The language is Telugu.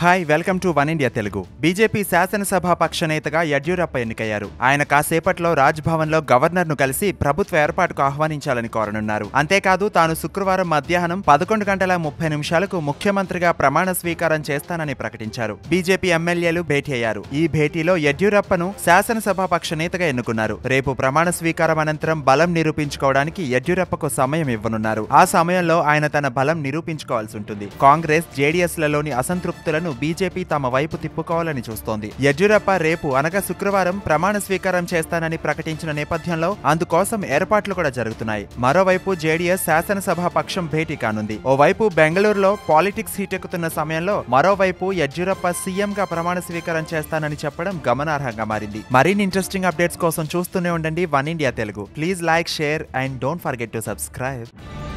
hi welcome to one India Telugu BJP శాసనసభ పక్ష నేతగా యడ్యూరప్ప ఎన్నికయ్యారు ఆయన కాసేపట్లో రాజ్ భవన్ లో గవర్నర్ ను కలిసి ప్రభుత్వ ఏర్పాటుకు ఆహ్వానించాలని కోరనున్నారు అంతేకాదు తాను శుక్రవారం మధ్యాహ్నం పదకొండు గంటల ముప్పై నిమిషాలకు ముఖ్యమంత్రిగా ప్రమాణ స్వీకారం చేస్తానని ప్రకటించారు బీజేపీ ఎమ్మెల్యేలు భేటీ అయ్యారు ఈ భేటీలో యడ్యూరప్పను శాసనసభ పక్ష నేతగా ఎన్నుకున్నారు రేపు ప్రమాణ స్వీకారం అనంతరం బలం నిరూపించుకోవడానికి యడ్యూరప్పకు సమయం ఇవ్వనున్నారు ఆ సమయంలో ఆయన తన బలం నిరూపించుకోవాల్సి ఉంటుంది కాంగ్రెస్ జేడీఎస్ లలోని అసంతృప్తులను బీజేపీ తమ వైపు తిప్పుకోవాలని చూస్తోంది యడ్యూరప్ప రేపు అనగా శుక్రవారం ప్రమాణ స్వీకారం చేస్తానని ప్రకటించిన నేపథ్యంలో అందుకోసం ఏర్పాట్లు కూడా జరుగుతున్నాయి మరోవైపు జేడీఎస్ శాసనసభ పక్షం భేటీ కానుంది ఓవైపు బెంగళూరులో పాలిటిక్స్ హీటెక్కుతున్న సమయంలో మరోవైపు యడ్యూరప్ప సీఎం గా ప్రమాణ స్వీకారం చేస్తానని చెప్పడం గమనార్హంగా మారింది మరిన్ని ఇంట్రెస్టింగ్ అప్డేట్స్ కోసం చూస్తూనే ఉండండి one India Telugu please like share and don't forget to subscribe